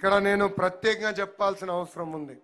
ఇక్కడ నేను ప్రత్యేకంగా చెప్పాల్సిన అవసరం ఉంది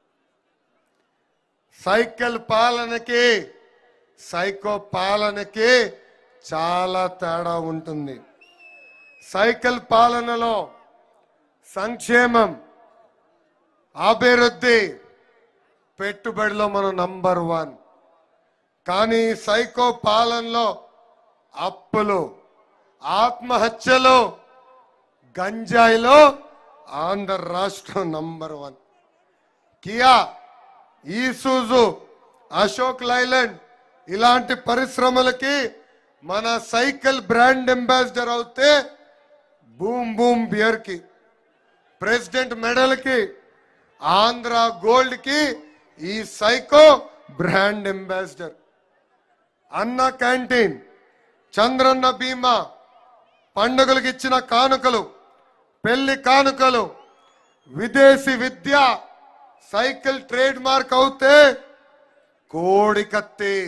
సైకిల్ పాలనకి సైకో పాలనకి చాలా తేడా ఉంటుంది సైకిల్ పాలనలో సంక్షేమం అభివృద్ధి పెట్టుబడిలో మనం నంబర్ వన్ కానీ సైకో పాలనలో అప్పులు ఆత్మహత్యలు గంజాయిలో ఆంధ్ర రాష్ట్రం number one Kia Isuzu Ashok Leyland ఇలాంటి పరిశ్రమలకి మన సైకిల్ బ్రాండ్ అంబాసిడర్ అవుతే బూమ్ బూమ్ బియర్ కి ప్రెసిడెంట్ మెడల్ కి ఆంధ్ర గోల్డ్ కి ఈ psycho brand ambassador Anna canteen Chandranna Bima పండుగలకు ఇచ్చిన కానుకలు పెళ్లి కానుకలు విదేశీ విద్య సైకిల్ ట్రేడ్ మార్క్ అవుతే కోడి కత్తి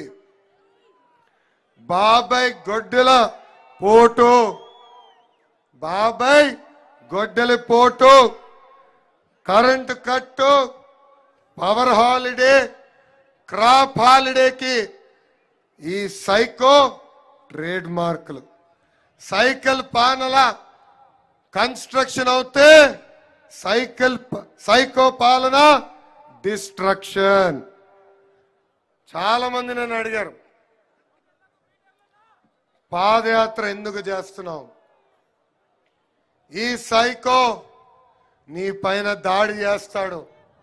బాబాయ్ గొడ్డెల పోటు బాబాయ్ గొడ్డలి పోటు కరెంటు కట్టు పవర్ హాలిడే క్రాప్ హాలిడేకి ఈ సైకో ట్రేడ్ మార్కులు సైకిల్ పానల కన్స్ట్రక్షన్ అవుతే సైకిల్ ప- సైకో పాలన డిస్ట్రక్షన్ చాలా మంది నన్ను అడిగారు పాదయాత్ర ఎందుకు చేస్తున్నావు ఈ సైకో నీ పైన దాడి చేస్తాడు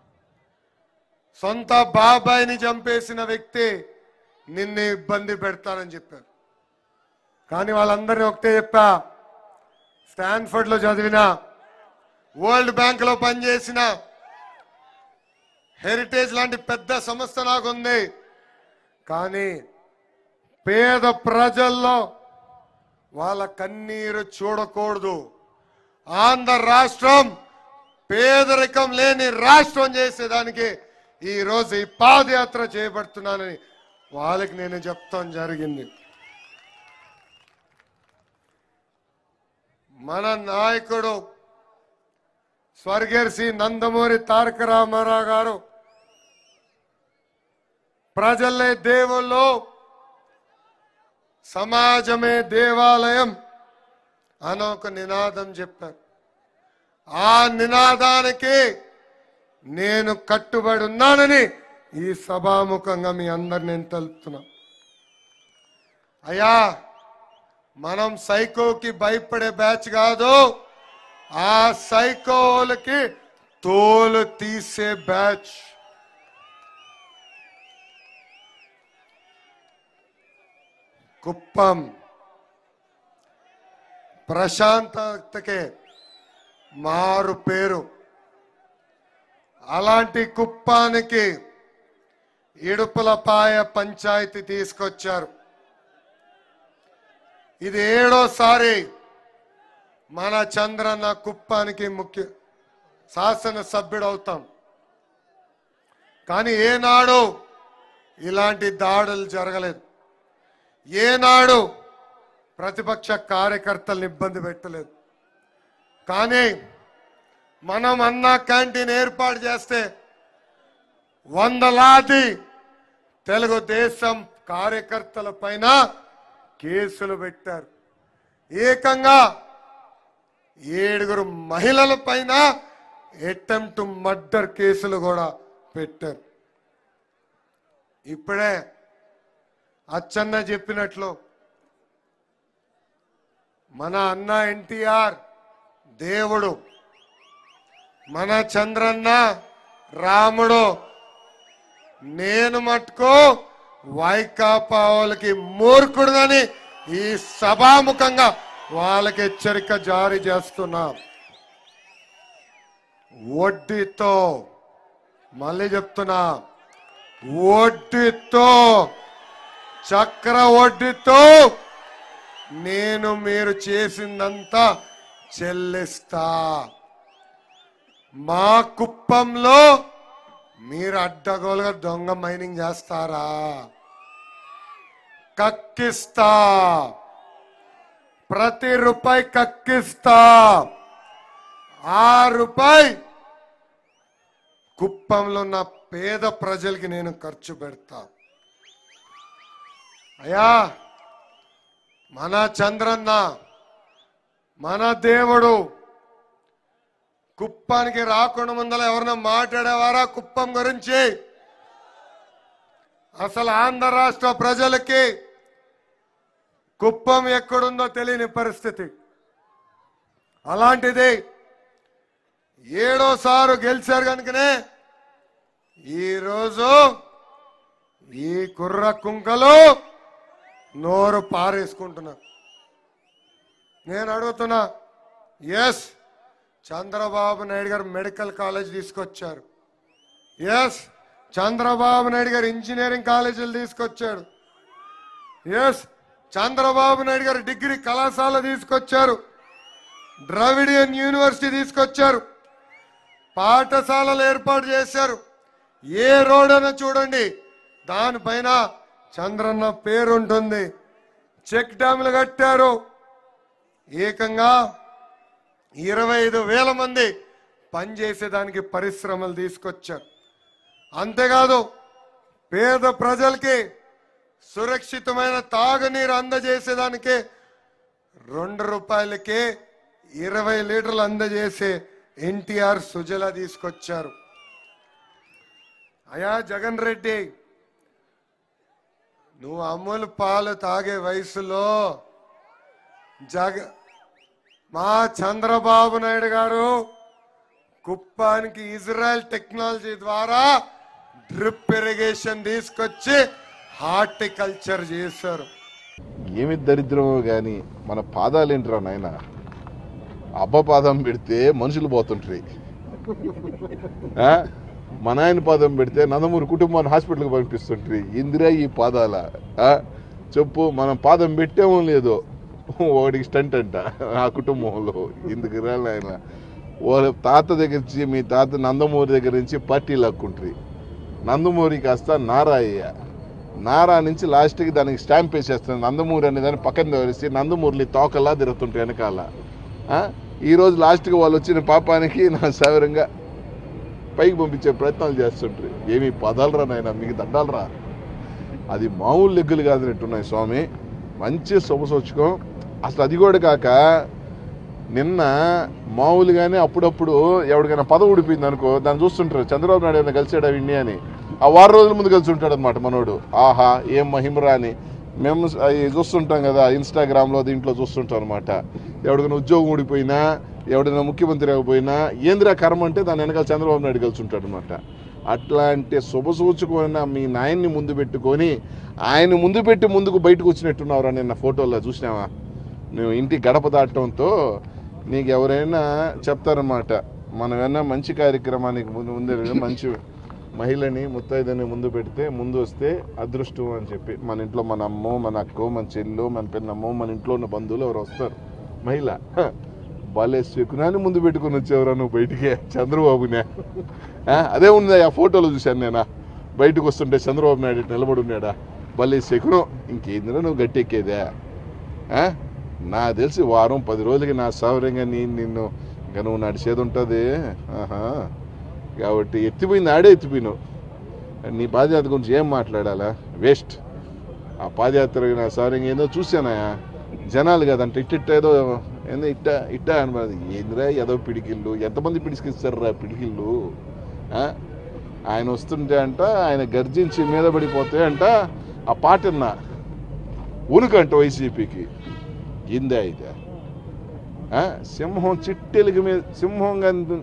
సొంత బాబాయిని చంపేసిన వ్యక్తి నిన్ను ఇబ్బంది పెడతానని చెప్పారు కానీ వాళ్ళందరినీ ఒకటే చెప్పా స్టాన్ఫర్డ్ లో చదివిన వరల్డ్ బ్యాంక్ లో పనిచేసిన హెరిటేజ్ లాంటి పెద్ద సంస్థ నాకుంది కానీ పేద ప్రజల్లో వాళ్ళ కన్నీరు చూడకూడదు ఆంధ్ర రాష్ట్రం పేదరికం లేని రాష్ట్రం చేసేదానికి ఈ రోజు ఈ పాదయాత్ర చేపడుతున్నానని వాళ్ళకి నేను చెప్తాం జరిగింది మన నాయకుడు స్వర్గర్షి నందమూరి తారక రామారావు గారు ప్రజలే దేవుళ్ళు సమాజమే దేవాలయం అని ఒక నినాదం చెప్పారు ఆ నినాదానికి నేను కట్టుబడి ఉన్నానని ఈ సభాముఖంగా మీ అందరు నేను తెలుపుతున్నా అయ్యా మనం సైకోకి భయపడే బ్యాచ్ కాదు ఆ సైకోలకి తోలు తీసే బ్యాచ్ కుప్పం ప్రశాంతతకే మారు పేరు అలాంటి కుప్పానికి ఇడుపులపాయ పంచాయతీ తీసుకొచ్చారు ఇది ఏడోసారి మన చంద్రన్న కుప్పానికి ముఖ్య శాసన సభ్యుడు అవుతాం కానీ ఏనాడు ఇలాంటి దాడులు జరగలేదు ఏనాడు ప్రతిపక్ష కార్యకర్తలను ఇబ్బంది పెట్టలేదు కానీ మనం అన్నా క్యాంటీన్ ఏర్పాటు చేస్తే వందలాది తెలుగుదేశం కార్యకర్తల పైన కేసులు పెట్టారు ఏకంగా ఏడుగురు మహిళల పైన అటెంప్ట్ మర్డర్ కేసులు కూడా పెట్టారు ఇప్పుడే అచ్చన్న చెప్పినట్లు మన అన్న ఎన్టీఆర్ దేవుడు మన చంద్రన్న రాముడు నేను మట్టుకు వైకాపా వాళ్ళకి మూర్ఖుడుదని ఈ సభాముఖంగా వాళ్ళకి హెచ్చరిక జారీ చేస్తున్నా వడ్డీతో మళ్ళీ చెప్తున్నా వడ్డీతో చక్ర వడ్డీతో నేను మీరు చేసిందంతా చెల్లిస్తా మా కుప్పంలో మీరు అడ్డగోలుగా దొంగ మైనింగ్ చేస్తారా కక్కిస్తా ప్రతి రూపాయి కక్కిస్తా ఆ రూపాయి కుప్పంలో ఉన్న పేద ప్రజలకి నేను ఖర్చు పెడతా అయ్యా మన చంద్రన్న మన దేవుడు కుప్పానికి రాకుండా ముందర ఎవరైనా మాట్లాడేవారా కుప్పం గురించి అసలు ఆంధ్ర రాష్ట్ర ప్రజలకి కుప్పం ఎక్కడుందో తెలియని పరిస్థితి అలాంటిది ఏడోసారు గెలిచారు కనుకనే ఈరోజు ఈ కుర్ర కుంకలు నోరు పారేసుకుంటున్నారు నేను అడుగుతున్నా yes Chandrababu Naidu garu medical college తీసుకొచ్చారు ఎస్ చంద్రబాబు నాయుడు గారు ఇంజనీరింగ్ కాలేజీలు తీసుకొచ్చాడు ఎస్ చంద్రబాబు నాయుడు గారు డిగ్రీ కళాశాల తీసుకొచ్చారు ద్రవిడియన్ యూనివర్సిటీ తీసుకొచ్చారు పాఠశాలలు ఏర్పాటు చేశారు ఏ రోడ్ అయినా చూడండి దానిపైన చంద్రన్న పేరు ఉంటుంది చెక్ డ్యాములు కట్టారు ఏకంగా ఇరవై ఐదు వేల మంది పనిచేసేదానికి పరిశ్రమలు తీసుకొచ్చారు అంతేకాదు పేద ప్రజలకి సురక్షితమైన తాగునీరు అందజేసేదానికి రెండు రూపాయలకే ఇరవై లీటర్లు అందజేసే ఎన్టీఆర్ సుజల తీసుకొచ్చారు అయా జగన్ రెడ్డి నువ్వు అమూల్ పాలు తాగే వయసులో జగ మా చంద్రబాబు నాయుడు గారు కుప్పానికి ఇజ్రాయెల్ టెక్నాలజీ ద్వారా డ్రిప్ ఇరిగేషన్ తీసుకొచ్చి హార్టికల్చర్ చేశారు ఏమి దరిద్రమో గాని మన పాదాలేంటిరా నాయన అబ్బ పాదం పెడితే మనుషులు పోతుంటారు ఆ? మా నాయన పాదం పెడితే నందమూరి కుటుంబాన్ని హాస్పిటల్కి పంపిస్తుంటారు ఇందిరా ఈ పాదాల ఆ? చెప్పు మనం పాదం పెట్టేమో లేదో ఒకటికి స్టంట్ అంట ఆ కుటుంబంలో ఇందుకు రాలి ఆయన వాళ్ళ తాత దగ్గర నుంచి మీ తాత నందమూరి దగ్గర నుంచి పార్టీ లాక్కుంటారు నందమూరి కాస్త నారాయ్య నారా నుంచి లాస్ట్కి దానికి స్టాంప్ వేసేస్తుంది నందమూరి అనే దాన్ని పక్కన తోలిసి నందమూరిని తోకలా తిరుగుతుంటాయి వెనకాల ఆ? ఈ రోజు లాస్ట్కి వాళ్ళు వచ్చిన పాపానికి నా సవిరంగా పైకి పంపించే ప్రయత్నాలు చేస్తుంటారు ఏమి పదాలరా నాయన మీకు దండాలరా అది మామూలు లెగ్గులు కాదన్నట్టున్నాయి స్వామి మంచి శుభసూచకం అసలు అది కూడా కాక నిన్న మామూలుగానే అప్పుడప్పుడు ఎవరికైనా పదవి ఊడిపోయింది అనుకో దాన్ని చూస్తుంటారు చంద్రబాబు నాయుడు ఏమైనా కలిసాడా విన్ని అని ఆ వారం రోజుల ముందు కలిసి ఉంటాడు అనమాట మనోడు ఆహా ఏం మహిమరా అని మేము అవి చూస్తుంటాం కదా ఇన్స్టాగ్రామ్లో దీంట్లో చూస్తుంటాం అనమాట ఎవరికైనా ఉద్యోగం ఊడిపోయినా ఎవడైనా ముఖ్యమంత్రి అయిపోయినా ఏందిరా కర్మ అంటే దాని వెనకాల చంద్రబాబు నాయుడు కలిసి ఉంటాడు అనమాట అట్లాంటి శుభసూచకమైన మీ నాయన్ని ముందు పెట్టుకొని ఆయన ముందు పెట్టి ముందుకు బయటకు వచ్చినట్టున్నావురా నిన్న ఫోటోలో చూసినావా నువ్వు ఇంటి గడప దాటడంతో నీకు ఎవరైనా చెప్తారన్నమాట మనం ఏమన్నా మంచి కార్యక్రమానికి ముందు ముందు మంచి మహిళని ముత్తైదని ముందు పెడితే ముందు వస్తే అదృష్టం అని చెప్పి మన ఇంట్లో మన అమ్మో మన అక్కో మన చెల్లు మన పిన్నమ్మో మన ఇంట్లో ఉన్న బంధువులు ఎవరు వస్తారు మహిళ హ, భలే శకునాన్ని ముందు పెట్టుకుని వచ్చేవరా నువ్వు బయటికి చంద్రబాబునే ఆ, అదే ఉంది ఆ ఫోటోలో చూశాను నేను బయటకు వస్తుంటే చంద్రబాబు నాయుడు ఇటు నిలబడి ఉన్నాడా భలే శకునం ఇంకేందిరా నువ్వు గట్టెక్కేదే ఆ? నా తెలిసి వారం పది రోజులకి నా సౌర్యంగా నీ నిన్ను ఇంకా నువ్వు నడిచేది ఉంటుంది ఆహా కాబట్టి ఎత్తిపోయింది ఆడే ఎత్తిపోయినావు నీ పాదయాత్ర గురించి ఏం మాట్లాడాలా వేస్ట్ ఆ పాదయాత్ర నా సౌర్యంగా ఏందో చూసానా జనాలు కదంట ఇట్టిట్ట ఏదో ఏందో ఇట్ట ఇట్ట అనమాట ఏందిరా ఏదో పిడికిళ్ళు ఎంతమంది పిడికిస్తారు రా పిడికిళ్ళు ఆ? ఆయన వస్తుంటే అంట ఆయన గర్జించి మీద పడిపోతే అంట ఆ పాట విన్నా ఉనుకంట వైసీపీకి ఇందే అయితే ఆ? సింహం చిట్టెలికి మీద సింహం కానీ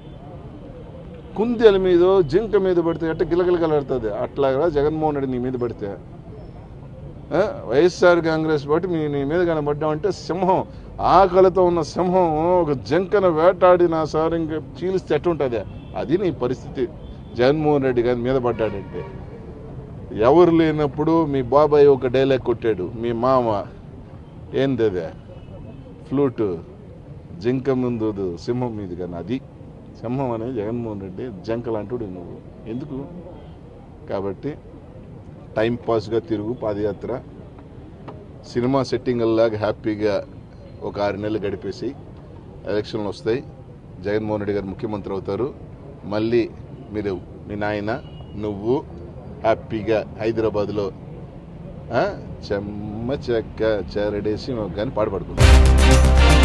కుందేల మీద జింక మీద పడితే ఎట్ట గిలగిలగలాడుతుంది అట్లాగా జగన్మోహన్ రెడ్డి నీ మీద పడితే ఆ? వైఎస్ఆర్ కాంగ్రెస్ బట్టి మీ నీ మీద కనబడ్డామంటే సింహం ఆకలితో ఉన్న సింహం ఒక జింకను వేటాడి నా సార్ ఇంకా చీలిస్తే ఎట్టుంటుంది అది నీ పరిస్థితి జగన్మోహన్ రెడ్డి గారి మీద పడ్డాడంటే ఎవరు లేనప్పుడు మీ బాబాయ్ ఒక డైలాగ్ కొట్టాడు మీ మామ ఏంది అదే ఫ్లూట్ జింక ముందు సింహం మీద కానీ అది సింహం అనేది జగన్మోహన్ రెడ్డి జంక లాంటి నువ్వు ఎందుకు కాబట్టి టైం పాస్గా తిరుగు పాదయాత్ర సినిమా సెట్టింగ్ లాగా హ్యాపీగా ఒక ఆరు నెలలు గడిపేసి ఎలక్షన్లు వస్తాయి జగన్మోహన్ రెడ్డి గారు ముఖ్యమంత్రి అవుతారు మళ్ళీ మీరు మీ నాయన నువ్వు హ్యాపీగా హైదరాబాద్లో ఆ, చెమ్మ చెక్క చెరడేసి కానీ పాడుపడుకుంటారు